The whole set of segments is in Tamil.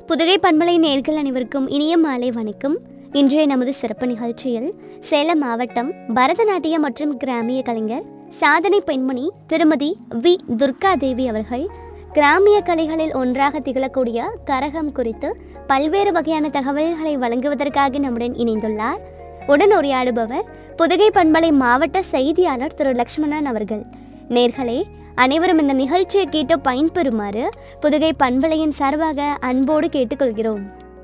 புதுகை பண்பலை நேர்கள் அனைவருக்கும் இனிய மாலை வணக்கம் இன்றைய நமது சிறப்பு நிகழ்ச்சியில் சேலம் மாவட்டம் பரதநாட்டியம் மற்றும் கிராமிய கலைஞர் சாதனை பெண்மணி திருமதி வி துர்கா தேவி அவர்கள் கிராமிய கலைகளில் ஒன்றாக திகழக்கூடிய கரகம் குறித்து பல்வேறு வகையான தகவல்களை வழங்குவதற்காக நம்முடன் இணைந்துள்ளார் உடன் உரையாடுபவர் புதுகை பண்பலை மாவட்ட செய்தியாளர் திரு லக்ஷ்மணன் அவர்கள் நேர்களே அனைவரும் இந்த நிகழ்ச்சியை கேட்டு பயன்பெறுமாறு புதுகை பண்பலையின் சார்பாக அன்போடு கேட்டுக்கொள்கிறோம்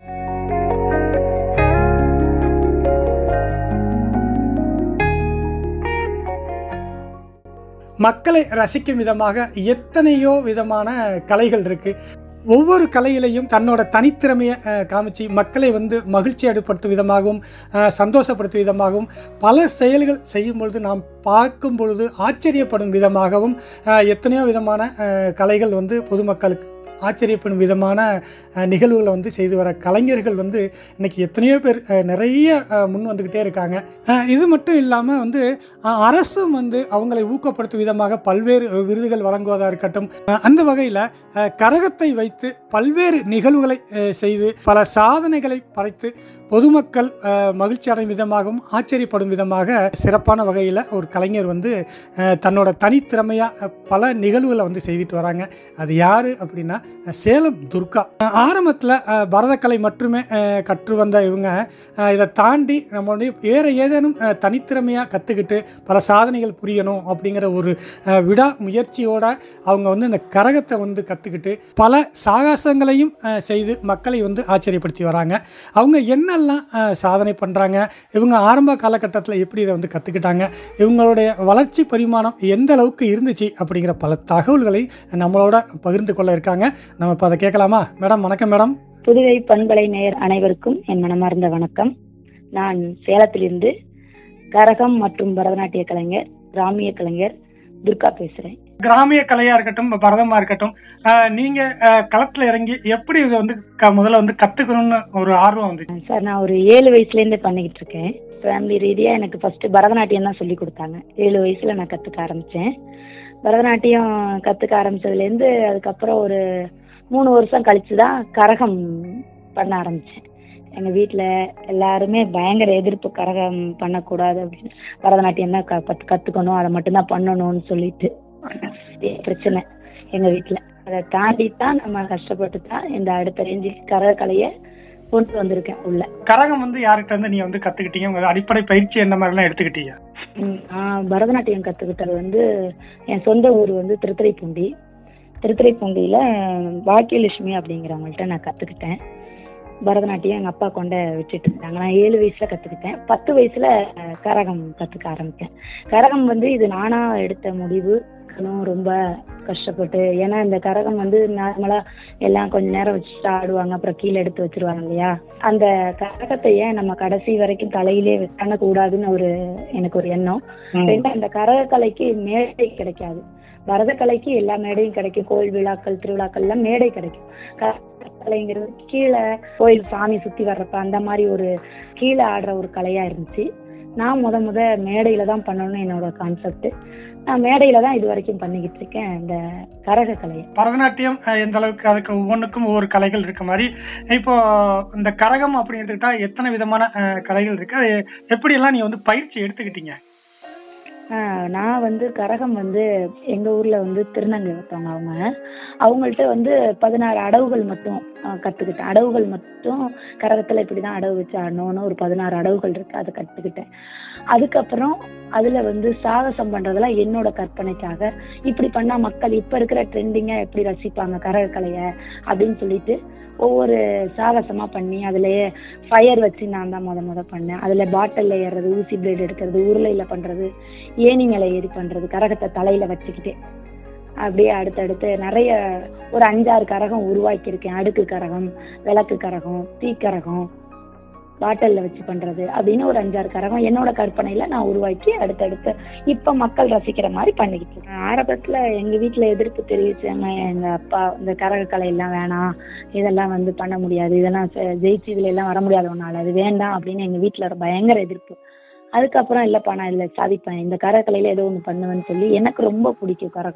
மக்களை ரசிக்கும் விதமாக எத்தனையோ விதமான கலைகள் இருக்கு ஒவ்வொரு கலையிலையும் தன்னோட தனித்திறமையை அஹ், காமிச்சு மக்களை வந்து மகிழ்ச்சி ஏற்படுத்தும் விதமாகவும் அஹ், சந்தோஷப்படுத்தும் விதமாகவும் பல செயல்கள் செய்யும் பொழுது நாம் பார்க்கும் பொழுது ஆச்சரியப்படும் விதமாகவும் அஹ், எத்தனையோ விதமான அஹ், கலைகள் வந்து பொதுமக்களுக்கு ஆச்சரியப்படும் விதமான அஹ், நிகழ்வுகளை வந்து செய்து வர கலைஞர்கள் வந்து இன்னைக்கு எத்தனையோ பேர் அஹ், நிறைய அஹ், முன் வந்துக்கிட்டே இருக்காங்க அஹ், இது மட்டும் இல்லாமல் வந்து அஹ், அரசும் வந்து அவங்களை ஊக்கப்படுத்தும் விதமாக பல்வேறு அஹ், விருதுகள் வழங்குவதாக இருக்கட்டும் அஹ், அந்த வகையில் கரகத்தை வைத்து பல்வேறு நிகழ்வுகளை அஹ், செய்து பல சாதனைகளை படைத்து பொதுமக்கள் அஹ், மகிழ்ச்சி அடையும் விதமாகவும் ஆச்சரியப்படும் விதமாக சிறப்பான வகையில் ஒரு கலைஞர் வந்து அஹ், தன்னோட தனித்திறமையாக பல நிகழ்வுகளை வந்து செய்துட்டு வராங்க அது யார் அப்படின்னா அஹ், சேலம் துர்கா ஆரம்பத்தில் பரதக்கலை மட்டுமே அஹ், கற்று வந்த இவங்க அஹ், இதை தாண்டி நம்ம வந்து வேறு ஏதேனும் அஹ், தனித்திறமையாக கற்றுக்கிட்டு பல சாதனைகள் புரியணும் அப்படிங்கிற ஒரு அஹ், விடா முயற்சியோட அவங்க வந்து இந்த கரகத்தை வந்து கற்றுக்கிட்டு பல சாகசங்களையும் அஹ், செய்து மக்களை வந்து ஆச்சரியப்படுத்தி வராங்க அவங்க என்னெல்லாம் அஹ், சாதனை பண்ணுறாங்க இவங்க ஆரம்ப காலகட்டத்தில் எப்படி இதை வந்து கற்றுக்கிட்டாங்க இவங்களுடைய வளர்ச்சி பரிமாணம் எந்த அளவுக்கு இருந்துச்சு அப்படிங்கிற பல தகவல்களை நம்மளோட பகிர்ந்து கொள்ள இருக்காங்க நம்ம இப்போ அதை கேட்கலாமா மேடம் வணக்கம் மேடம் புதுகை பண்பலை நேயர் அனைவருக்கும் என் மனமார்ந்த வணக்கம் நான் சேலத்திலிருந்து கரகம் மற்றும் பரதநாட்டிய கலைஞர் கிராமிய கலைஞர் துர்கா பேசுறேன் கிராமிய கலையா இருக்கட்டும் பரதமா இருக்கட்டும் அஹ், நீங்க அஹ், களத்துல இறங்கி எப்படி இதை வந்து க- முதல்ல வந்து கத்துக்கணும்னு ஒரு ஆர்வம் வந்துச்சு சார் நான் ஒரு ஏழு வயசுல இருந்தே பண்ணிக்கிட்டு இருக்கேன் ஃபேமிலி ரீதியா எனக்கு ஃபர்ஸ்ட் பரதநாட்டியம் தான் சொல்லி கொடுத்தாங்க ஏழு வயசுல நான் கத்துக்க ஆரம்பிச்சேன் பரதநாட்டியம் கத்துக்க ஆரம்பிச்சதுல இருந்து அதுக்கப்புறம் ஒரு மூணு வருஷம் கழிச்சு தான் கரகம் பண்ண ஆரம்பிச்சேன் எங்க வீட்ல எல்லாருமே பயங்கர எதிர்ப்பு கரகம் பண்ணக்கூடாது அப்படின்னு பரதநாட்டியம் தான் க- கத்து- கத்துக்கணும் அதை மட்டும்தான் பண்ணணும்னு சொல்லிட்டு இதே பிரச்சனை எங்க வீட்ல அதை தாண்டி தான் நம்ம கஷ்டப்பட்டு தான் இந்த அடுத்த ரேஞ்சுக்கு கரகக்கலையை கொண்டு வந்திருக்கேன் உள்ள கரகம் வந்து யார்கிட்ட இருந்து நீங்க வந்து கத்துக்கிட்டீங்க உங்க அடிப்படை பயிற்சி என்ன மாதிரி எல்லாம் எடுத்துக்கிட்டீங்க ம், நான் பரதநாட்டியம் கத்துக்கிட்டது வந்து என் சொந்த ஊர் வந்து திருத்துறைப்பூண்டி திருத்துறைப்பூண்டியில பாக்கியலட்சுமி அப்படிங்கிறவங்கள்ட்ட நான் கத்துக்கிட்டேன் பரதநாட்டியம் எங்க அப்பா கொண்ட வச்சுட்டு இருந்தாங்க நான் ஏழு வயசுல கத்துக்கிட்டேன் பத்து வயசுல அஹ், கரகம் கத்துக்க ஆரம்பிச்சேன் கரகம் வந்து இது நானா எடுத்த முடிவு நானும் ரொம்ப கஷ்டப்பட்டு ஏன்னா இந்த கரகம் வந்து நார்மலா எல்லாம் கொஞ்ச நேரம் வச்சுட்டு ஆடுவாங்க அப்புறம் கீழே எடுத்து வச்சிருவாங்க இல்லையா அந்த கரகத்தை ஏன் நம்ம கடைசி வரைக்கும் தலையிலே பண்ணக்கூடாதுன்னு ஒரு எனக்கு ஒரு எண்ணம் ரெண்டு அந்த கரகக்கலைக்கு மேடை கிடைக்காது பரதக்கலைக்கு எல்லா மேடையும் கிடைக்கும் கோயில் விழாக்கள் திருவிழாக்கள்ல மேடை கிடைக்கும் கலைங்கிறது கீழே கோயில் சாமி சுத்தி வர்றப்ப அந்த மாதிரி ஒரு கீழே ஆடுற ஒரு கலையா இருந்துச்சு நான் முத முத மேடையில தான் பண்ணணும்னு என்னோட கான்செப்ட் நான் மேடையில தான் இது வரைக்கும் பண்ணிக்கிட்டு இருக்கேன் இந்த கரக கலையை பரதநாட்டியம் அஹ், எந்த அளவுக்கு அதுக்கு ஒவ்வொன்றுக்கும் ஒவ்வொரு கலைகள் இருக்க மாதிரி இப்போ இந்த கரகம் அப்படின்னு எடுத்துக்கிட்டா எத்தனை விதமான அஹ், கலைகள் இருக்கு அது எப்படி எல்லாம் நீங்க வந்து பயிற்சி எடுத்துக்கிட்டீங்க ஆஹ் நான் வந்து கரகம் வந்து எங்க ஊர்ல வந்து திருநங்கை ஒருத்தவங்க அவங்க அவங்கள்ட்ட வந்து பதினாறு அடவுகள் மட்டும் ஆஹ் கத்துக்கிட்டேன் அடவுகள் மட்டும் கரகத்துல இப்படிதான் அடவு வச்சு ஆடணும்னு ஒரு பதினாறு அடவுகள் இருக்கு அதை கத்துக்கிட்டேன் அதுக்கப்புறம் அதுல வந்து சாகசம் பண்றதெல்லாம் என்னோட கற்பனைக்காக இப்படி பண்ணா மக்கள் இப்ப இருக்கிற ட்ரெண்டிங்கா எப்படி ரசிப்பாங்க கரக கலைய அப்படின்னு சொல்லிட்டு ஒவ்வொரு சாகசமா பண்ணி அதுலயே ஃபயர் வச்சு நான் தான் முத முத பண்ணேன் அதுல பாட்டில்ல ஏறுறது ஊசி பிளேட் எடுக்கிறது உருளையில பண்றது ஏணி மேல ஏறி பண்றது கரகத்தை தலையில வச்சுக்கிட்டே அப்படியே அடுத்தடுத்து நிறைய ஒரு அஞ்சாறு கரகம் உருவாக்கியிருக்கேன் அடுக்கு கரகம் விளக்கு கரகம் தீக்கரகம் பாட்டில்ல வச்சு பண்றது அப்படின்னு ஒரு அஞ்சாறு கரகம் என்னோட கற்பனையில நான் உருவாக்கி அடுத்தடுத்து இப்ப மக்கள் ரசிக்கிற மாதிரி பண்ணிக்கிட்டு இருக்கேன் ஆரம்பத்துல எங்க வீட்டுல எதிர்ப்பு தெரிவிச்சாங்க எங்க அப்பா இந்த கரக கலை எல்லாம் வேணாம் இதெல்லாம் வந்து பண்ண முடியாது இதெல்லாம் செ- ஜெயிச்சு இதுல எல்லாம் வர முடியாது உன்னால அது வேண்டாம் அப்படின்னு எங்க வீட்டுல ஒரு பயங்கர எதிர்ப்பு அதுக்கப்புறம் இல்லப்பா நான் இதுல சாதிப்பேன் இந்த கரகக்கலையில ஏதோ ஒண்ணு பண்ணுவேன்னு சொல்லி எனக்கு ரொம்ப பிடிக்கும் கரகம்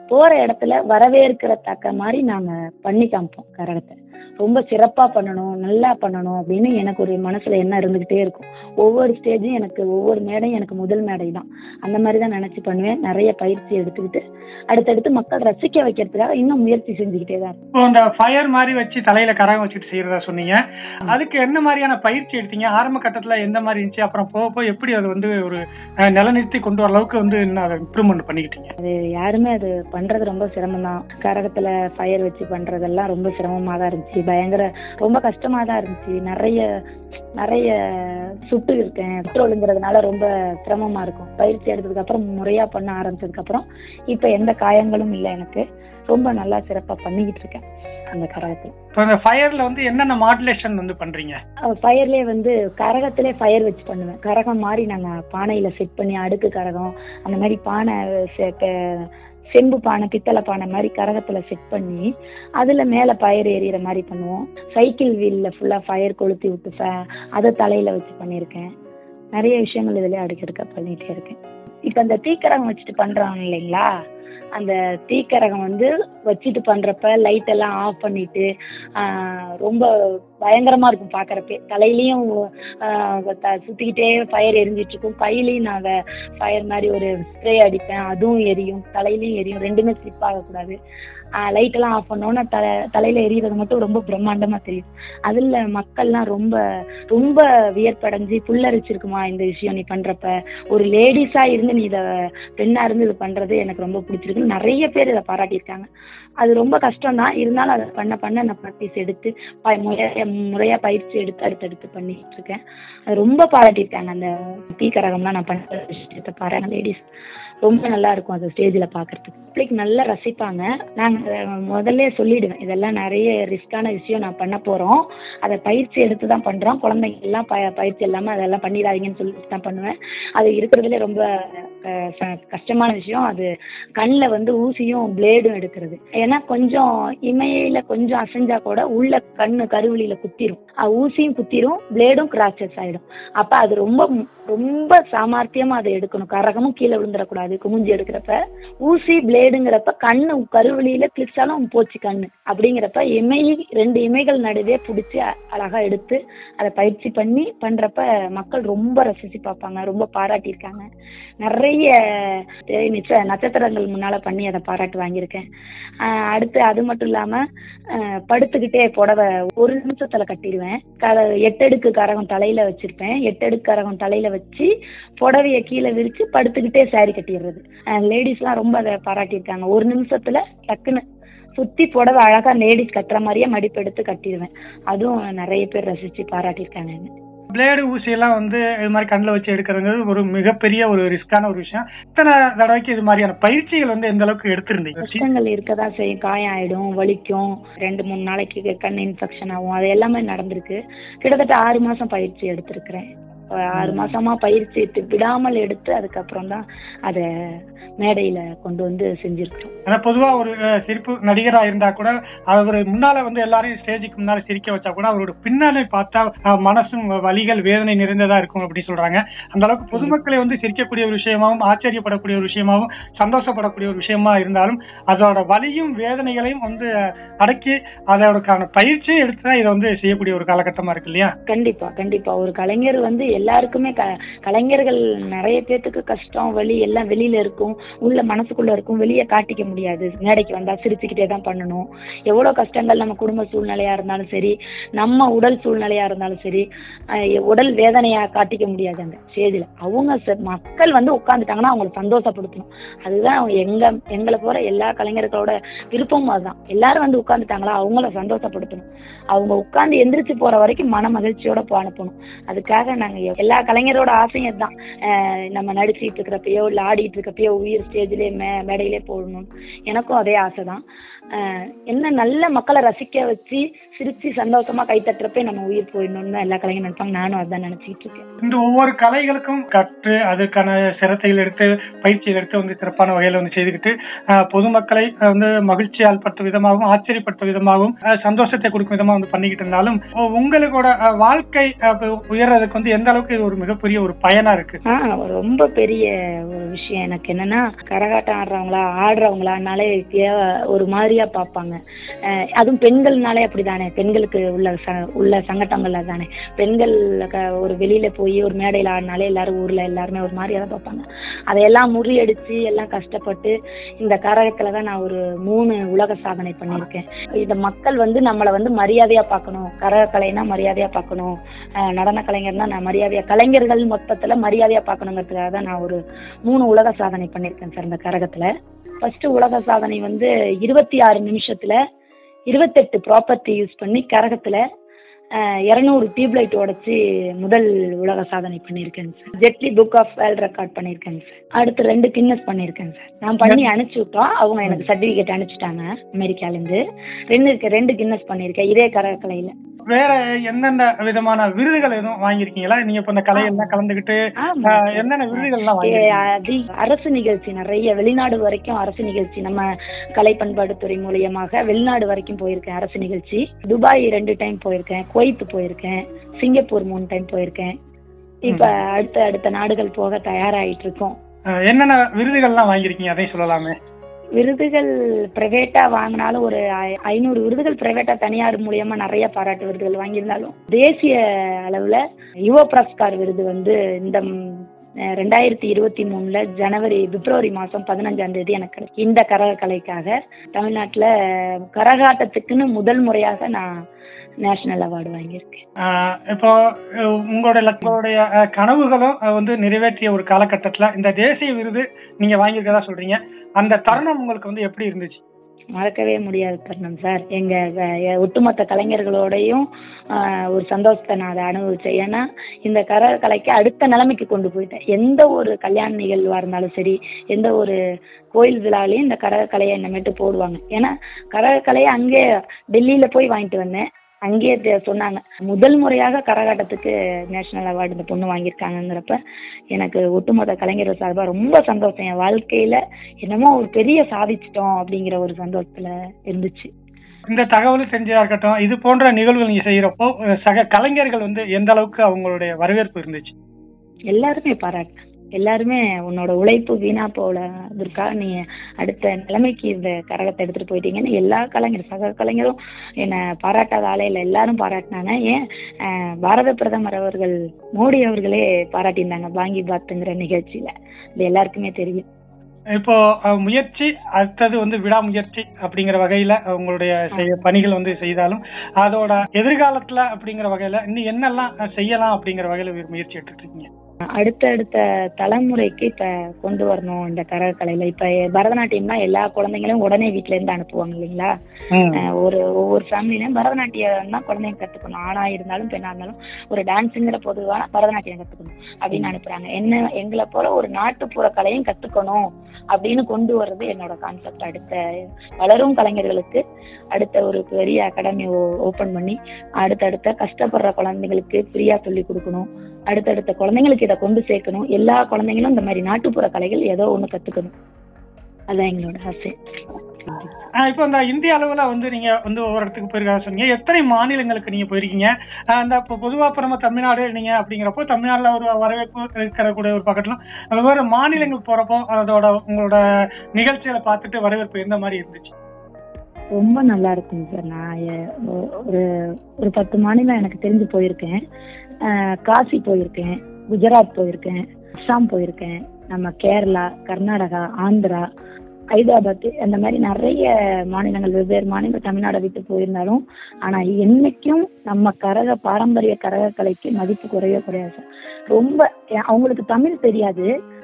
போற இடத்துல வரவேற்கிறத்தக்க மாதிரி நாங்க பண்ணி காமிப்போம் கரகத்தை ரொம்ப சிறப்பா பண்ணணும் நல்லா பண்ணணும் அப்படின்னு எனக்கு ஒரு மனசுல என்ன இருந்துகிட்டே இருக்கும் ஒவ்வொரு ஸ்டேஜும் எனக்கு ஒவ்வொரு மேடையும் எனக்கு முதல் மேடை தான் அந்த மாதிரி தான் நினைச்சு பண்ணுவேன் நிறைய பயிற்சி எடுத்துக்கிட்டு அடுத்தடுத்து மக்கள் ரசிக்க வைக்கிறதுக்காக இன்னும் முயற்சி செஞ்சுக்கிட்டே தான் இருக்கேன். இப்போ இந்த ஃபயர் மாதிரி வச்சு தலையில கரகம் வச்சுட்டு செய்யறதா சொன்னீங்க அதுக்கு என்ன மாதிரியான பயிற்சி எடுத்தீங்க ஆரம்ப கட்டத்துல எந்த மாதிரி இருந்துச்சு அப்புறம் போக போக எப்படி அது வந்து ஒரு அஹ், நிலைநிறுத்தி கொண்டு வர அளவுக்கு வந்து இன்னும் அதை இம்ப்ரூவ்மெண்ட் பண்ணிக்கிட்டீங்க அது யாருமே அது பண்றது ரொம்ப சிரமம் தான் கரகத்துல ஃபயர் வச்சு பண்றதெல்லாம் ரொம்ப சிரமமா தான் இருந்துச்சு பயங்கர ரொம்ப கஷ்டமா தான் இருந்துச்சு நிறைய நிறைய சுட்டு இருக்கேன் பெட்ரோலுங்கிறதுனால ரொம்ப சிரமமா இருக்கும் பயிற்சி எடுத்ததுக்கு அப்புறம் முறையா பண்ண ஆரம்பிச்சதுக்கு அப்புறம் இப்ப எந்த காயங்களும் இல்லை எனக்கு ரொம்ப நல்லா சிறப்பா பண்ணிக்கிட்டு இருக்கேன் அந்த கரகத்துல இப்போ இந்த ஃபயர்ல வந்து என்னென்ன மாடுலேஷன் வந்து பண்றீங்க ஃபயர்லேயே வந்து கரகத்திலே ஃபயர் வச்சு பண்ணுவேன் கரகம் மாதிரி நாங்க பானையில செட் பண்ணி அடுக்கு கரகம் அந்த மாதிரி பானை செ- பெ- செம்பு பானை பித்தளை பானை மாதிரி கரகத்துல செட் பண்ணி அதுல மேல ஃபயர் எரியற மாதிரி பண்ணுவோம் சைக்கிள் வீல்ல ஃபுல்லா ஃபயர் கொளுத்தி விட்டு ஃப- அதை தலையில வச்சு பண்ணியிருக்கேன் நிறைய விஷயங்கள் இதுல அடுக்கடுக்க பண்ணிட்டே இருக்கேன் இப்ப இந்த தீக்கரகம் வச்சுட்டு பண்றாங்க இல்லைங்களா அந்த தீக்கரகம் வந்து வச்சுட்டு பண்றப்ப லைட் எல்லாம் ஆஃப் பண்ணிட்டு ஆஹ் ரொம்ப பயங்கரமா இருக்கும் பாக்குறப்பே தலையிலயும் ஆஹ் த- சுத்திக்கிட்டே ஃபயர் எரிஞ்சிட்டு இருக்கும் கையிலயும் நான் ஃபயர் மாதிரி ஒரு ஸ்ப்ரே அடிப்பேன் அதுவும் எரியும் தலையிலயும் எரியும் ரெண்டுமே ஸ்லிப் ஆகக்கூடாது லைட் எல்லாம் ஆஃப் பண்ணோன்னா தலை தலையில எரியறது மட்டும் ரொம்ப பிரம்மாண்டமா தெரியும் அதுல மக்கள்லாம் ரொம்ப ரொம்ப வியப்படைஞ்சு புல்லரிச்சிருக்குமா இந்த விஷயம் நீ பண்றப்ப ஒரு லேடிஸா இருந்து நீ இத பெண்ணா இருந்து இது பண்றது எனக்கு ரொம்ப பிடிச்சிருக்கு நிறைய பேர் இதை பாராட்டியிருக்காங்க அது ரொம்ப கஷ்டம் தான் இருந்தாலும் அதை பண்ண பண்ண நான் ப்ராக்டிஸ் எடுத்து ப- முறையா முறையா பயிற்சி எடுத்து அடுத்தடுத்து பண்ணிட்டு இருக்கேன் அது ரொம்ப பாராட்டியிருக்காங்க அந்த டீ கரகம்லாம் நான் பண்ற விஷயத்த பாருங்க லேடிஸ் ரொம்ப நல்லா இருக்கும் அது ஸ்டேஜ்ல பாக்குறதுக்கு பப்ளிக் நல்லா ரசிப்பாங்க நாங்க அஹ், முதல்ல சொல்லிடுவேன் இதெல்லாம் நிறைய ரிஸ்கான விஷயம் நான் பண்ண போறோம் அதை பயிற்சி எடுத்து தான் பண்றோம் குழந்தைங்க எல்லாம் ப- பயிற்சி இல்லாம அதெல்லாம் பண்ணிடாதீங்கன்னு சொல்லிட்டு தான் பண்ணுவேன் அது இருக்கிறதுலே ரொம்ப அஹ், ச- கஷ்டமான விஷயம் அது கண்ணில் வந்து ஊசியும் பிளேடும் எடுக்கிறது ஏன்னா கொஞ்சம் இமையில கொஞ்சம் அசைஞ்சா கூட உள்ள கண்ணு கருவிலியில குத்திரும் அஹ் ஊசியும் குத்திரும் பிளேடும் கிராச்சஸ் ஆயிடும் அப்ப அது ரொம்ப ரொம்ப சாமர்த்தியமா அதை எடுக்கணும் கரகமும் கீழே விழுந்துடக்கூடாது குமிஞ்சு எடுக்கிறப்ப ஊசி பிளேடுங்கிறப்ப கண்ணு கருவிலியில கிளிச்சாலும் போச்சு கண்ணு அப்படிங்கிறப்ப இமை ரெண்டு இமைகள் நடுவே பிடிச்சி அழகா எடுத்து அதை பயிற்சி பண்ணி பண்றப்ப மக்கள் ரொம்ப ரசிச்சு பார்ப்பாங்க ரொம்ப பாராட்டியிருக்காங்க நிறைய தெ- நிச்ச- நட்சத்திரங்கள் முன்னால பண்ணி அதை பாராட்டு வாங்கியிருக்கேன் ஆஹ் அடுத்து அது மட்டும் இல்லாம ஆஹ் படுத்துக்கிட்டே புடவை ஒரு நிமிஷத்துல கட்டிடுவேன் க- எட்டடுக்கு கரகம் தலையில வச்சிருப்பேன் எட்டடுக்கு கரகம் தலையில வச்சு புடவைய கீழே விரிச்சு படுத்துக்கிட்டே saree கட்டிடுறது லேடிஸ்லாம் ரொம்ப அதை பாராட்டியிருக்காங்க ஒரு நிமிஷத்துல டக்குன்னு சுத்தி புடவை அழகா லேடிஸ் கட்டுற மாதிரியே மடிப்பு எடுத்து கட்டிடுவேன் அதுவும் நிறைய பேர் ரசிச்சு பாராட்டியிருக்காங்க என்னை. பிளேடு ஊசி எல்லாம் வந்து இது மாதிரி கண்ணில் வச்சு எடுக்கிறதுங்கிறது ஒரு மிகப்பெரிய ஒரு ரிஸ்கான ஒரு விஷயம் இத்தனை தடவைக்கு இது மாதிரியான பயிற்சிகள் வந்து எந்த அளவுக்கு எடுத்திருந்தீங்க கஷ்டங்கள் இருக்கதான் செய்யும் காயம் ஆயிடும் வலிக்கும் ரெண்டு மூணு நாளைக்கு கண் இன்ஃபெக்ஷன் ஆகும் அது எல்லாமே நடந்திருக்கு கிட்டத்தட்ட ஆறு மாசம் பயிற்சி எடுத்திருக்கிறேன் அஹ் ஆறு மாசமா பயிற்சி எடுத்து விடாமல் எடுத்து அதுக்கப்புறம் தான் அதை மேடையில கொண்டு வந்து செஞ்சிருக்கிறோம் ஆனா பொதுவா ஒரு அஹ், சிரிப்பு நடிகரா இருந்தா கூட அவர் முன்னால வந்து எல்லாரையும் ஸ்டேஜுக்கு முன்னால சிரிக்க வச்சா கூட அவரோட பின்னாலே பார்த்தா அஹ், மனசும் வலிகள் வேதனை நிறைந்ததா இருக்கும் அப்படி சொல்றாங்க அந்த அளவுக்கு பொதுமக்களை வந்து சிரிக்கக்கூடிய ஒரு விஷயமாவும் ஆச்சரியப்படக்கூடிய ஒரு விஷயமாவும் சந்தோஷப்படக்கூடிய ஒரு விஷயமா இருந்தாலும் அதோட வலியும் வேதனைகளையும் வந்து அடக்கி அதோடக்கான பயிற்சியை எடுத்து தான் இதை வந்து செய்யக்கூடிய ஒரு காலகட்டமா இருக்கு இல்லையா கண்டிப்பா கண்டிப்பா ஒரு கலைஞர் வந்து எல்லாருக்குமே க கலைஞர்கள் நிறைய பேத்துக்கு கஷ்டம் வலி எல்லாம் வெளியில இருக்கும் உள்ள மனசுக்குள்ள இருக்கும் வெளியே காட்டிக்க முடியாது மேடைக்கு வந்தா சிரிச்சுக்கிட்டே தான் பண்ணணும் எவ்வளவு கஷ்டங்கள் நம்ம குடும்ப சூழ்நிலையா இருந்தாலும் சரி நம்ம உடல் சூழ்நிலையா இருந்தாலும் சரி அஹ் உடல் வேதனையா காட்டிக்க முடியாது அந்த ஸ்டேஜில் அவங்க ச- மக்கள் வந்து உட்காந்துட்டாங்கன்னா அவங்களை சந்தோஷப்படுத்தணும் அதுதான் எங்க எங்களை போற எல்லா கலைஞர்களோட விருப்பமும் அதுதான் எல்லாரும் வந்து உட்காந்துட்டாங்களா அவங்கள சந்தோஷப்படுத்தணும் அவங்க உட்கார்ந்து எந்திரிச்சு போற வரைக்கும் மன மகிழ்ச்சியோட போ அனுப்பணும் அதுக்காக நாங்க எ- எல்லா கலைஞரோட ஆசையும் இதுதான் அஹ் நம்ம நடிச்சிட்டு இருக்கிறப்பயோ இல்ல ஆடிட்டு இருக்கப்பயோ உயிர் ஸ்டேஜ்லயே மே மேடையிலே போடணும் எனக்கும் அதே ஆசை தான் ஆஹ் என்ன நல்ல மக்களை ரசிக்க வச்சு சிரிச்சு சந்தோஷமா கை தட்டுறப்ப நம்ம உயிர் போயிடணும்னு தான் எல்லா கலைஞரும் நினைப்பாங்க நானும் அதான் நினைச்சிட்டு இருக்கேன் இந்த ஒவ்வொரு கலைகளுக்கும் கற்று அதுக்கான சிரத்தைகள் எடுத்து பயிற்சிகள் எடுத்து வந்து சிறப்பான வகையில வந்து செய்துக்கிட்டு அஹ், பொதுமக்களை அஹ், வந்து மகிழ்ச்சியால் பட்ட விதமாகவும் ஆச்சரியப்பட்ட விதமாகவும் அஹ், சந்தோஷத்தை கொடுக்கும் விதமா வந்து பண்ணிக்கிட்டு இருந்தாலும் உ- உங்களோட அஹ், வாழ்க்கை அஹ், உயர்றதுக்கு வந்து எந்த அளவுக்கு இது ஒரு மிகப்பெரிய ஒரு பயனா இருக்கு ஆ ரொம்ப பெரிய ஒரு விஷயம் எனக்கு என்னன்னா கரகாட்டம் ஆடுறவங்களா ஆடுறவங்களானாலே வித்தியா- ஒரு மாதிரியா பார்ப்பாங்க அஹ் அதுவும் பெண்கள்னாலே அப்படிதானே பெண்களுக்கு உள்ள ச- உள்ள சங்கட்டங்கள் அதானே பெண்கள் க- ஒரு வெளியில போய் ஒரு மேடையில் ஆடினாலே எல்லாரும் ஊர்ல எல்லாருமே ஒரு மாதிரியா தான் பார்ப்பாங்க அதையெல்லாம் முறியடிச்சு எல்லாம் கஷ்டப்பட்டு இந்த கரகத்துல தான் நான் ஒரு மூணு உலக சாதனை பண்ணியிருக்கேன் இந்த மக்கள் வந்து நம்மளை வந்து மரியாதையா பார்க்கணும் கரகக்கலைனா மரியாதையா பார்க்கணும் அஹ் நடன கலைஞர்னா நான் மரியாதையா கலைஞர்கள் மொத்தத்துல மரியாதையா பார்க்கணுங்கிறதுக்காக தான் நான் ஒரு மூணு உலக சாதனை பண்ணியிருக்கேன் சார் இந்த கரகத்துல ஃபர்ஸ்ட் உலக சாதனை வந்து இருபத்தி ஆறு நிமிஷத்துல இருபத்தெட்டு ப்ராப்பர்ட்டி யூஸ் பண்ணி கரகத்துல இரநூறு டியூப்லைட் உடைச்சு முதல் உலக சாதனை பண்ணியிருக்கேன் sir Jet Li book of world record பண்ணியிருக்கேன் சார் அடுத்து ரெண்டு கின்னஸ் பண்ணியிருக்கேன் சார் நான் பண்ணி அனுப்பிச்சு விட்டோம் அவங்க எனக்கு சர்டிஃபிகேட் அனுப்பிச்சிட்டாங்க அமெரிக்காலேருந்து ரெண்டு ரெண்டு கின்னஸ் பண்ணியிருக்கேன் இதே கரகக்கலையில வேற எந்தெந்த விதமான விருதுகள் எதுவும் வாங்கியிருக்கீங்களா நீங்க இப்ப இந்த கலையெல்லாம் கலந்துக்கிட்டு ஆமா அஹ், என்னென்ன விருதுகள் எல்லாம் ஏ, வாங்கியிருக்கீங்க அதி- அரசு நிகழ்ச்சி நிறைய வெளிநாடு வரைக்கும் அரசு நிகழ்ச்சி நம்ம கலை பண்பாட்டுத்துறை மூலியமாக வெளிநாடு வரைக்கும் போயிருக்கேன் அரசு நிகழ்ச்சி துபாய் ரெண்டு டைம் போயிருக்கேன் குவைத் போயிருக்கேன் சிங்கப்பூர் மூணு டைம் போயிருக்கேன் இப்ப அடுத்த அடுத்த நாடுகள் போக தயாராயிட்டு இருக்கோம் அஹ், என்னென்ன விருதுகள்லாம் வாங்கியிருக்கீங்க அதையும் சொல்லலாமே விருதுகள் பிரைவேட்டா வாங்கினாலும் ஒரு ஐ- ஐநூறு விருதுகள் பிரைவேட்டா தனியார் மூலியமா நிறைய பாராட்டு விருதுகள் வாங்கியிருந்தாலும் தேசிய அளவுல யுவ புரஸ்கார் விருது வந்து இந்த ம், அஹ், ரெண்டாயிரத்தி இருபத்தி மூணுல ஜனவரி பிப்ரவரி மாசம் பதினஞ்சாம் தேதி எனக்கு கிடைச்சு. இந்த கரகக்கலைக்காக தமிழ்நாட்டுல கரகாட்டத்துக்குன்னு முதல் முறையாக நான் நேஷனல் அவார்டு வாங்கியிருக்கேன் ஆஹ் இப்போ அஹ் உங்களோட லக்- உங்களுடைய அஹ், கனவுகளும் அஹ், வந்து நிறைவேற்றிய ஒரு காலகட்டத்துல இந்த தேசிய விருது நீங்க வாங்கியிருக்கதா சொல்றீங்க அந்த தருணம் உங்களுக்கு வந்து எப்படி இருந்துச்சு மறக்கவே முடியாத தருணம் சார் எங்க அஹ், ஒட்டுமொத்த கலைஞர்களோடையும் ஆஹ், ஒரு சந்தோஷத்தை நான் அதை அனுபவிச்சேன் ஏன்னா இந்த கரகக்கலைக்கு அடுத்த நிலைமைக்கு கொண்டு போயிட்டேன் எந்த ஒரு கல்யாண நிகழ்வா இருந்தாலும் சரி எந்த ஒரு கோயில் விழாலையும் இந்த கரகக்கலையை என்னமேட்டு போடுவாங்க ஏன்னா கரகக்கலையை அங்கே டெல்லியில போய் வாங்கிட்டு வந்தேன் அங்கேயே தெ- சொன்னாங்க முதல் முறையாக கரகாட்டத்துக்கு நேஷனல் அவார்டு இந்த பொண்ணு வாங்கியிருக்காங்கங்கிறப்ப எனக்கு ஒட்டுமொத்த கலைஞர்கள் சார்பாக ரொம்ப சந்தோஷம் என் வாழ்க்கையில என்னமோ ஒரு பெரிய சாதிச்சிட்டோம் அப்படிங்கிற ஒரு சந்தோஷத்துல இருந்துச்சு இந்த தகவல் செஞ்சதா இருக்கட்டும் இது போன்ற நிகழ்வுகள் நீங்க செய்யறப்போ அஹ், சக கலைஞர்கள் வந்து எந்த அளவுக்கு அவங்களுடைய வரவேற்பு இருந்துச்சு எல்லாருமே பாராட்டினாங்க எல்லாருமே உன்னோட உழைப்பு வீணா போல துர்கா நீ அடுத்த நிலைமைக்கு இந்த கரகத்தை எடுத்துட்டு போயிட்டீங்கன்னு எல்லா கலைஞரும் சக கலைஞரும் என்னை பாராட்டாத ஆளே இல்லை எல்லாரும் பாராட்டினாங்க ஏன் அஹ், பாரத பிரதமர் அவர்கள் மோடி அவர்களே பாராட்டியிருந்தாங்க வாங்கி பாத்துங்கிற நிகழ்ச்சியில இது எல்லாருக்குமே தெரியும் இப்போ அஹ், முயற்சி அடுத்தது வந்து விடாமுயற்சி அப்படிங்கிற வகையில உங்களுடைய செய்ய பணிகள் வந்து செய்தாலும் அதோட எதிர்காலத்துல அப்படிங்கிற வகையில இன்னும் என்னெல்லாம் அஹ், செய்யலாம் அப்படிங்கிற வகையில ஒரு முயற்சி எடுத்துட்டு இருக்கீங்க அடுத்தடுத்த தலைமுறைக்கு இப்ப கொண்டு வரணும் இந்த கரகக்கலையில இப்ப பரதநாட்டியம்னா எல்லா குழந்தைங்களும் உடனே வீட்ல இருந்து அனுப்புவாங்க இல்லைங்களா அஹ் ஒரு ஒவ்வொரு ஃபேமிலிலையும் பரதநாட்டியம் தான் குழந்தைங்க கத்துக்கணும் ஆணா இருந்தாலும் பெண்ணா இருந்தாலும் ஒரு டான்ஸுங்கிற பொதுவான பரதநாட்டியம் கத்துக்கணும் அப்படின்னு அனுப்புறாங்க என்ன எங்களை போல ஒரு நாட்டுப்புற கலையும் கத்துக்கணும் அப்படின்னு கொண்டு வர்றது என்னோட கான்செப்ட் அடுத்த வளரும் கலைஞர்களுக்கு அடுத்த ஒரு பெரிய அகாடமி ஓபன் பண்ணி அடுத்தடுத்த கஷ்டப்படுற குழந்தைங்களுக்கு ஃப்ரீயா சொல்லி கொடுக்கணும் அடுத்தடுத்த குழந்தைங்களுக்கு இதை கொண்டு சேர்க்கணும் எல்லா குழந்தைங்களும் இந்த மாதிரி நாட்டுப்புற கலைகள் ஏதோ ஒண்ணு கத்துக்கணும் அதான் எங்களோட ஆசை ஆஹ் இப்போ இந்த இந்திய அளவுல வந்து நீங்க வந்து ஒவ்வொரு இடத்துக்கு போயிருக்காங்க சொன்னீங்க எத்தனை மாநிலங்களுக்கு நீங்க போயிருக்கீங்க ஆஹ் இந்த இப்போ பொதுவா இப்ப நம்ம தமிழ்நாடு நீங்க அப்படிங்கிறப்போ தமிழ்நாடுல ஒரு வரவேற்பு இருக்கிற கூட ஒரு பக்கத்துல வெவ்வேறு மாநிலங்கள் போறப்போ அதோட உங்களோட நிகழ்ச்சிகளை பார்த்துட்டு வரவேற்பு எந்த மாதிரி இருந்துச்சு ரொம்ப நல்லா இருக்குங்க சார் நான் எ- ஒ- ஒரு ஒரு பத்து மாநிலம் எனக்கு தெரிஞ்சு போயிருக்கேன் அஹ் காசி போயிருக்கேன் குஜராத் போயிருக்கேன் அஸ்ஸாம் போயிருக்கேன் நம்ம கேரளா கர்நாடகா ஆந்திரா ஹைதராபாத் அந்த மாதிரி நிறைய மாநிலங்கள் வெவ்வேறு மாநிலங்கள் தமிழ்நாடை விட்டு போயிருந்தாலும் ஆனா என்னைக்கும் நம்ம கரக பாரம்பரிய கரக கலைக்கு மதிப்பு குறையவே குறையாது சார் ரொம்ப எ- அவங்களுக்கு தமிழ் தெரியாது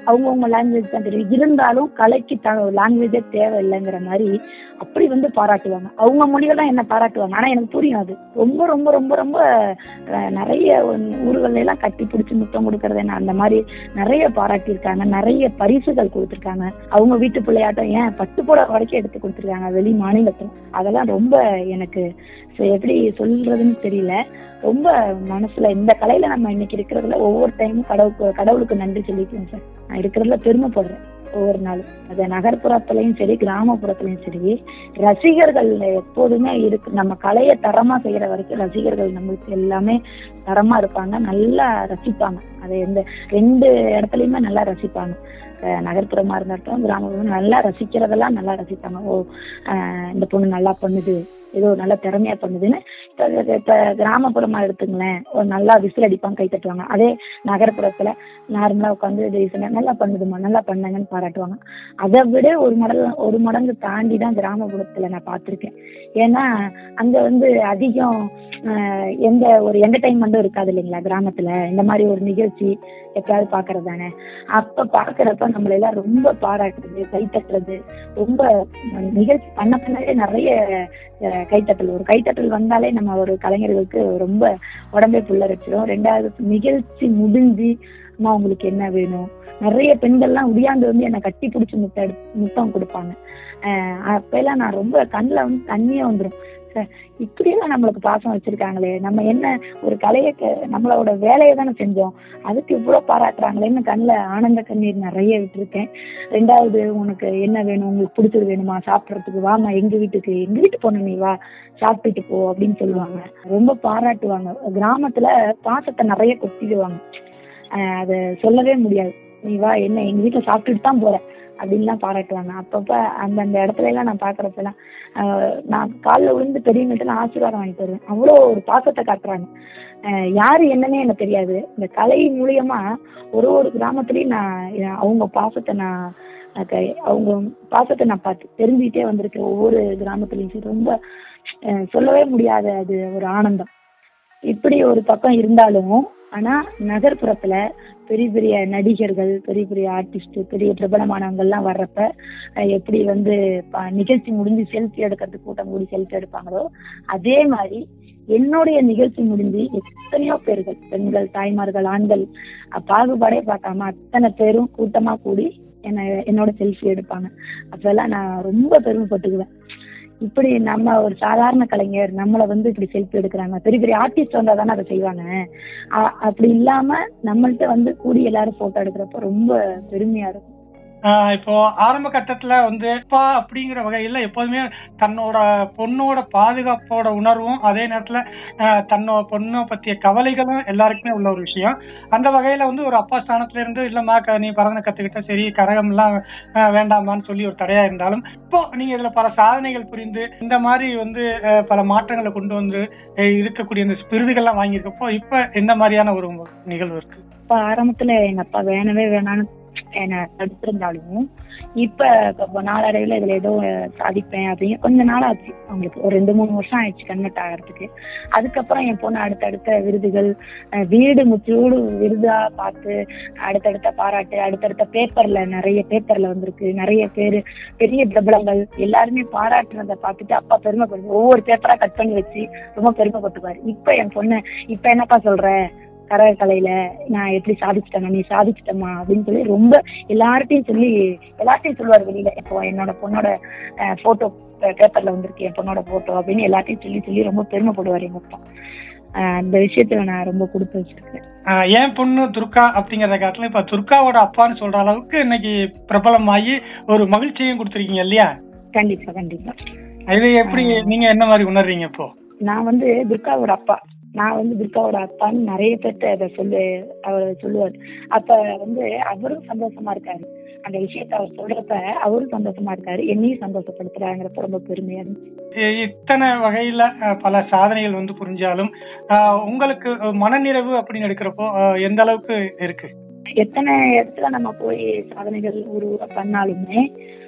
அவங்கவுங்க லாங்குவேஜ் தான் தெரியும் இருந்தாலும் கலைக்கு த லாங்குவேஜே தேவையில்லைங்கிற மாதிரி அப்படி வந்து பாராட்டுவாங்க அவங்க மொழிகள் தான் என்ன பாராட்டுவாங்க ஆனா எனக்கு புரியும் அது ரொம்ப ரொம்ப ரொம்ப ரொம்ப அஹ், நிறைய ஊர்கள்ல எல்லாம் கட்டி பிடிச்சி முத்தம் கொடுக்கறது என்ன அந்த மாதிரி நிறைய பாராட்டியிருக்காங்க நிறைய பரிசுகள் கொடுத்துருக்காங்க அவங்க வீட்டு பிள்ளையாட்டம் ஏன் பட்டு போட வரைக்கும் எடுத்து கொடுத்துருக்காங்க வெளி மாநிலத்தில் அதெல்லாம் ரொம்ப எனக்கு ச- எப்படி சொல்றதுன்னு தெரியல ரொம்ப மனசுல இந்த கலையில நம்ம இன்னைக்கு இருக்கிறதுல ஒவ்வொரு டைமும் கடவுளுக்கு கடவுளுக்கு நன்றி சொல்லிக்கிறேன் சார் நான் இருக்கிறதுல பெருமைப்படுறேன் ஒவ்வொரு நாளும் அது நகர்ப்புறத்துலயும் சரி கிராமப்புறத்துலயும் சரி ரசிகர்கள் எப்போதுமே இருக்கு நம்ம கலையை தரமா செய்யற வரைக்கும் ரசிகர்கள் நம்மளுக்கு எல்லாமே தரமா இருப்பாங்க நல்லா ரசிப்பாங்க அதை எந்த ரெண்டு இடத்துலயுமே நல்லா ரசிப்பாங்க அஹ் நகர்ப்புறமா இருந்தாட்டும் கிராமப்புறம் நல்லா ரசிக்கிறதெல்லாம் நல்லா ரசிப்பாங்க ஓ அஹ் இந்த பொண்ணு நல்லா பண்ணுது ஏதோ நல்லா திறமையா பண்ணுதுன்னு இப்ப இப்ப கிராமப்புறமா எடுத்துங்களேன் ஒரு நல்லா விசில் அடிப்பாங்க கை தட்டுவாங்க அதே நகர்ப்புறத்துல நார்மலா உட்காந்து டீசனா நல்லா பண்ணுதுமா நல்லா பண்ணாங்கன்னு பாராட்டுவாங்க அதை விட ஒரு மடங்கு ஒரு மடங்கு தாண்டி தான் கிராமப்புறத்துல நான் பார்த்திருக்கேன் ஏன்னா அங்க வந்து அதிகம் ஆஹ், எந்த ஒரு என்டர்டைன்மெண்ட்டும் இருக்காது இல்லைங்களா கிராமத்துல இந்த மாதிரி ஒரு நிகழ்ச்சி எப்பயாவது பாக்குறது தானே அப்ப பாக்குறப்ப நம்மள எல்லாம் ரொம்ப பாராட்டுறது கை தட்டுறது ரொம்ப நிகழ்ச்சி பண்ண பண்ணவே நிறைய அஹ், கைத்தட்டல் ஒரு கைத்தட்டல் வந்தாலே நம்ம ஒரு கலைஞர்களுக்கு ரொம்ப உடம்பே புல்லரிச்சிடும் ரெண்டாவது நிகழ்ச்சி முடிஞ்சு அம்மா உங்களுக்கு என்ன வேணும் நிறைய பெண்கள்லாம் உடியாந்து வந்து என்னை கட்டி பிடிச்சி முத்த முத்தம் கொடுப்பாங்க அஹ் அப்பெல்லாம் நான் ரொம்ப கண்ணில் வந்து தண்ணியே வந்துடும் இப்படியெல்லாம் நம்மளுக்கு பாசம் வச்சிருக்காங்களே நம்ம என்ன ஒரு கலையை க- நம்மளோட வேலையை தானே செஞ்சோம் அதுக்கு இவ்வளவு பாராட்டுறாங்களேன்னு கண்ணில் ஆனந்த கண்ணீர் நிறைய விட்டுருக்கேன் ரெண்டாவது உனக்கு என்ன வேணும் உங்களுக்கு பிடிச்சது வேணுமா சாப்பிட்றதுக்கு வாமா எங்க வீட்டுக்கு எங்க வீட்டு பொண்ணு நீ வா சாப்பிட்டுட்டு போ அப்படின்னு சொல்லுவாங்க ரொம்ப பாராட்டுவாங்க கிராமத்துல பாசத்தை நிறைய கொட்டிடுவாங்க ஆஹ் அதை சொல்லவே முடியாது நீ வா என்ன எங்க வீட்டுல சாப்பிட்டுட்டு தான் போற அப்படின்லாம் பாராட்டுவாங்க அப்பப்ப அந்தந்த இடத்துல எல்லாம் நான் பாக்குறப்ப எல்லாம் ஆஹ் நான் காலில் விழுந்து பெரியவங்கள்ட்ட எல்லாம் ஆசீர்வாதம் வாங்கிட்டு வருவேன் அவ்வளோ ஒரு பாசத்தை காட்டுறாங்க ஆஹ் யாரு என்னன்னே எனக்கு தெரியாது இந்த கலை மூலியமா ஒரு ஒரு கிராமத்துலயும் நான் எ- அவங்க பாசத்தை நான் நான் க- அவங்க பாசத்தை நான் பார்த்து தெரிஞ்சுக்கிட்டே வந்திருக்கேன் ஒவ்வொரு கிராமத்துலயும் சரி ரொம்ப ஆஹ் சொல்லவே முடியாத அது ஒரு ஆனந்தம் இப்படி ஒரு பக்கம் இருந்தாலும் ஆனா நகர்ப்புறத்துல பெரிய பெரிய நடிகர்கள் பெரிய பெரிய ஆர்டிஸ்ட் பெரிய பிரபலமானவங்க எல்லாம் வர்றப்ப அஹ் எப்படி வந்து ப- நிகழ்ச்சி முடிஞ்சு செல்ஃபி எடுக்கிறதுக்கு கூட்டம் கூடி செல்ஃபி எடுப்பாங்களோ அதே மாதிரி என்னுடைய நிகழ்ச்சி முடிஞ்சு எத்தனையோ பேர்கள் பெண்கள் தாய்மார்கள் ஆண்கள் அஹ் பாகுபாடே பார்க்காம அத்தனை பேரும் கூட்டமா கூடி என்ன என்னோட செல்ஃபி எடுப்பாங்க அப்பெல்லாம் நான் ரொம்ப பெருமைப்பட்டுக்குவேன் இப்படி நம்ம ஒரு சாதாரண கலைஞர் நம்மள வந்து இப்படி செல்ஃபி எடுக்கிறாங்க பெரிய பெரிய ஆர்டிஸ்ட் வந்தா தானே அதை செய்வாங்க அ- அப்படி இல்லாம நம்மள்ட்ட வந்து கூடி எல்லாரும் போட்டோ எடுக்கிறப்ப ரொம்ப பெருமையா இருக்கும் ஆஹ் இப்போ ஆரம்ப கட்டத்துல வந்து அப்பா அப்படிங்கிற வகையில எப்போதுமே தன்னோட பொண்ணோட பாதுகாப்போட உணர்வும் அதே நேரத்துல ஆஹ் தன்னோட பொண்ணை பத்திய கவலைகளும் எல்லாருக்குமே உள்ள ஒரு விஷயம் அந்த வகையில வந்து ஒரு அப்பா ஸ்தானத்துல இருந்து இல்லம்மா க- நீ பறந்து கத்துக்கிட்ட சரி கரகம் எல்லாம் ஆஹ் வேண்டாமான்னு சொல்லி ஒரு தடையா இருந்தாலும் இப்போ நீங்க இதுல பல சாதனைகள் புரிந்து இந்த மாதிரி வந்து ஆஹ் பல மாற்றங்களை கொண்டு வந்து ஆஹ் இருக்கக்கூடிய இந்த விருதுகள்லாம் வாங்கியிருக்கப்போ இப்ப எந்த மாதிரியான ஒரு நிகழ்வு இருக்கு இப்ப ஆரம்பத்துல எங்க அப்பா வேணவே வேணான்னு என்னை தடுத்திருந்தாலும் இப்ப இப்ப நாளடைவுல இதுல ஏதோ சாதிப்பேன் அப்படின்னு கொஞ்ச நாள் ஆச்சு அவங்களுக்கு ஒரு ரெண்டு மூணு வருஷம் ஆயிடுச்சு கன்வெர்ட் ஆகிறதுக்கு அதுக்கப்புறம் என் பொண்ணு அடுத்தடுத்த விருதுகள் அஹ் வீடு முச்சூடு விருதா பார்த்து அடுத்தடுத்த பாராட்டு அடுத்தடுத்த பேப்பர்ல நிறைய பேப்பர்ல வந்திருக்கு நிறைய பேரு பெரிய பிரபலங்கள் எல்லாருமே பாராட்டுறத பார்த்துட்டு அப்பா பெருமைப்படுது ஒவ்வொரு பேப்பரா கட் பண்ணி வச்சு ரொம்ப பெருமைப்பட்டுப்பாரு இப்ப என் பொண்ணு இப்ப என்னப்பா சொல்ற கரக கலையில நான் எப்படி சாதிச்சிட்டேன் நீ சாதிச்சிட்டமா அப்படின்னு சொல்லி ரொம்ப எல்லார்ட்டையும் சொல்லி எல்லார்ட்டையும் சொல்லுவார் வெளியில இப்போ என்னோட பொண்ணோட போட்டோ பேப்பர்ல வந்திருக்கு என் பொண்ணோட போட்டோ அப்படின்னு எல்லார்ட்டையும் சொல்லி சொல்லி ரொம்ப பெருமைப்படுவார் எங்க அப்பா அஹ் அந்த விஷயத்துல நான் ரொம்ப கொடுத்து வச்சிருக்கேன் ஆஹ் என் பொண்ணு துர்கா அப்படிங்கறத காட்டிலும் இப்ப துர்காவோட அப்பான்னு சொல்ற அளவுக்கு இன்னைக்கு பிரபலமாகி ஒரு மகிழ்ச்சியும் கொடுத்துருக்கீங்க இல்லையா கண்டிப்பா கண்டிப்பா இது எப்படி நீங்க என்ன மாதிரி உணர்றீங்க இப்போ நான் வந்து துர்காவோட அப்பா நான் வந்து துர்காவோட அப்பான்னு நிறைய பேர்த்த அதை சொல்லு அவர் சொல்லுவார் அப்ப வந்து அவரும் சந்தோஷமா இருக்காரு அந்த விஷயத்த அவர் சொல்றப்ப அவரும் சந்தோஷமா இருக்காரு என்னையும் சந்தோஷப்படுத்துறாங்கிறப்ப ரொம்ப பெருமையா இருந்துச்சு இ- இத்தனை வகையில அஹ், பல சாதனைகள் வந்து புரிஞ்சாலும் ஆஹ், உங்களுக்கு மனநிறைவு அப்படின்னு எடுக்கிறப்போ ஆஹ், எந்த அளவுக்கு இருக்கு எத்தனை இடத்துல நம்ம போய் சாதனைகள் உருவ பண்ணாலுமே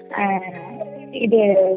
ஆஹ், இது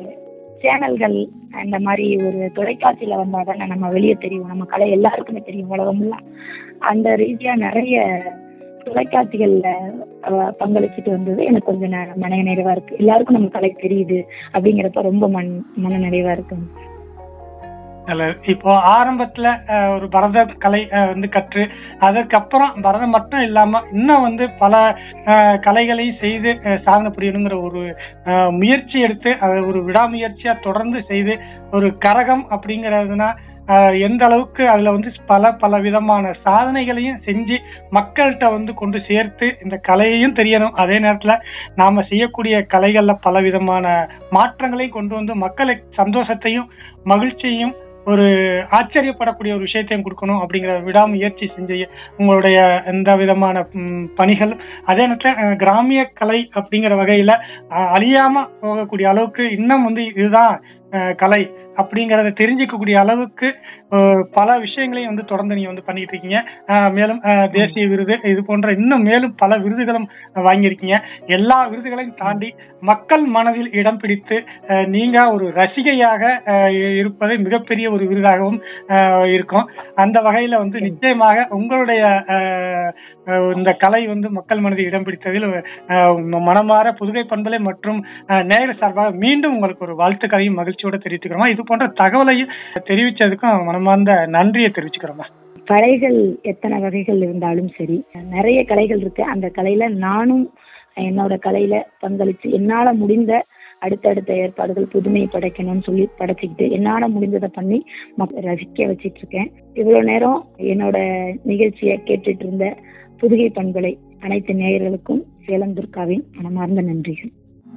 சேனல்கள் அந்த மாதிரி ஒரு தொலைக்காட்சியில வந்தா தானே நம்ம வெளியே தெரியும் நம்ம கலை எல்லாருக்குமே தெரியும் உலகம்லாம் அந்த ரீதியா நிறைய தொலைக்காட்சிகள்ல அஹ், பங்களிச்சுட்டு வந்தது எனக்கு கொஞ்சம் ந- மன நிறைவா இருக்கு எல்லாருக்கும் நம்ம கலை தெரியுது அப்படிங்கிறப்ப ரொம்ப மன் மன நிறைவா இருக்கு நல்லது இப்போ ஆரம்பத்துல அஹ், ஒரு பரத கலை அஹ், வந்து கற்று அதற்கப்புறம் பரதம் மட்டும் இல்லாம இன்னும் வந்து பல அஹ், கலைகளையும் செய்து அஹ், சாதனை புரியணுங்கிற ஒரு அஹ், முயற்சி எடுத்து அதை ஒரு விடாமுயற்சியா தொடர்ந்து செய்து ஒரு கரகம் அப்படிங்கிறதுனா அஹ், எந்த அளவுக்கு அதுல வந்து பல பல விதமான சாதனைகளையும் செஞ்சு மக்கள்கிட்ட வந்து கொண்டு சேர்த்து இந்த கலையையும் தெரியணும் அதே நேரத்துல நாம செய்யக்கூடிய கலைகள்ல பல விதமான மாற்றங்களையும் கொண்டு வந்து மக்களை சந்தோஷத்தையும் மகிழ்ச்சியையும் ஒரு ஆச்சரியப்படக்கூடிய ஒரு விஷயத்தையும் கொடுக்கணும் அப்படிங்கிற விடாமுயற்சி செஞ்ச உங்களுடைய எந்த விதமான ம், பணிகள் அதே நேரத்தில் அஹ், கிராமிய கலை அப்படிங்கிற வகையில அஹ், அழியாம போகக்கூடிய அளவுக்கு இன்னும் வந்து இதுதான் அஹ், கலை அப்படிங்கறத தெரிஞ்சுக்கக்கூடிய அளவுக்கு அஹ், பல விஷயங்களையும் வந்து தொடர்ந்து நீங்க வந்து பண்ணிட்டு இருக்கீங்க அஹ், மேலும் அஹ், தேசிய விருது இது போன்ற இன்னும் மேலும் பல விருதுகளும் வாங்கியிருக்கீங்க எல்லா விருதுகளையும் தாண்டி மக்கள் மனதில் இடம் பிடித்து அஹ், நீங்க ஒரு ரசிகையாக அஹ், இருப்பது மிகப்பெரிய ஒரு விருதாகவும் அஹ், இருக்கும் அந்த வகையில வந்து நிச்சயமாக உங்களுடைய அஹ், அஹ், இந்த கலை வந்து மக்கள் மனதில் இடம் பிடித்ததில் அஹ், மனமாற புதுகை பண்பலை மற்றும் அஹ், நேயர் சார்பாக மீண்டும் உங்களுக்கு ஒரு வாழ்த்துக்களையும் மகிழ்ச்சியோட தெரிவித்துக்கிறோமா இது போன்ற தகவலையும் தெரிவிச்சதுக்கும் மனமார்ந்த நன்றியை தெரிவிச்சுக்கிறோமா கலைகள் எத்தனை வகைகள் இருந்தாலும் சரி நிறைய கலைகள் இருக்கு அந்த கலையில நானும் என்னோட கலையில பங்களிச்சு என்னால முடிந்த அடுத்தடுத்த ஏற்பாடுகள் புதுமை படைக்கணும்னு சொல்லி படைச்சுக்கிட்டு என்னால முடிந்ததை பண்ணி மக்க- ரசிக்க வச்சிட்டு இருக்கேன் இவ்வளவு நேரம் என்னோட நிகழ்ச்சியை கேட்டுட்டு இருந்த புதுகை பண்பலை அனைத்து நேயர்களுக்கும் சேலம் துர்காவின் மனமார்ந்த நன்றிகள்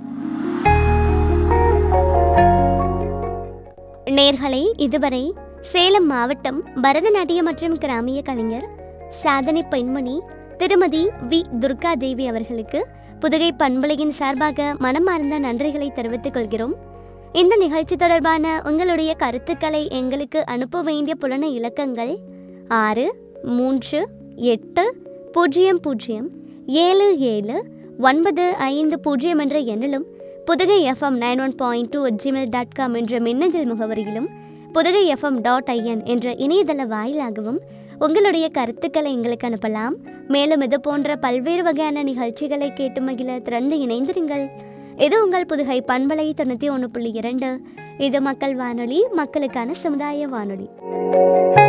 நேர்களை இதுவரை சேலம் மாவட்டம் பரதநாட்டிய மற்றும் கிராமிய கலைஞர் சாதனை பெண்மணி திருமதி வி துர்கா தேவி அவர்களுக்கு புதுகை பண்பலையின் சார்பாக மனமார்ந்த நன்றிகளை தெரிவித்துக் கொள்கிறோம் இந்த நிகழ்ச்சி தொடர்பான உங்களுடைய கருத்துக்களை எங்களுக்கு அனுப்ப வேண்டிய புலன இலக்கங்கள் ஆறு மூன்று எட்டு பூஜ்ஜியம் பூஜ்ஜியம் ஏழு ஏழு ஒன்பது ஐந்து பூஜ்ஜியம் என்ற எண்ணிலும் Pudugai FM nine one point two Gmail dot com என்ற மின்னஞ்சல் முகவரியிலும் புதுகை எஃப்எம் டாட் ஐஎன் என்ற இணையதள வாயிலாகவும் உங்களுடைய கருத்துக்களை எங்களுக்கு அனுப்பலாம் மேலும் இது போன்ற பல்வேறு வகையான நிகழ்ச்சிகளை கேட்டு மகிழ திறந்து இணைந்திருங்கள் இது உங்கள் புதுகை பண்பலை தொண்ணூற்றி ஒன்று புள்ளி இரண்டு இது மக்கள் வானொலி மக்களுக்கான சமுதாய வானொலி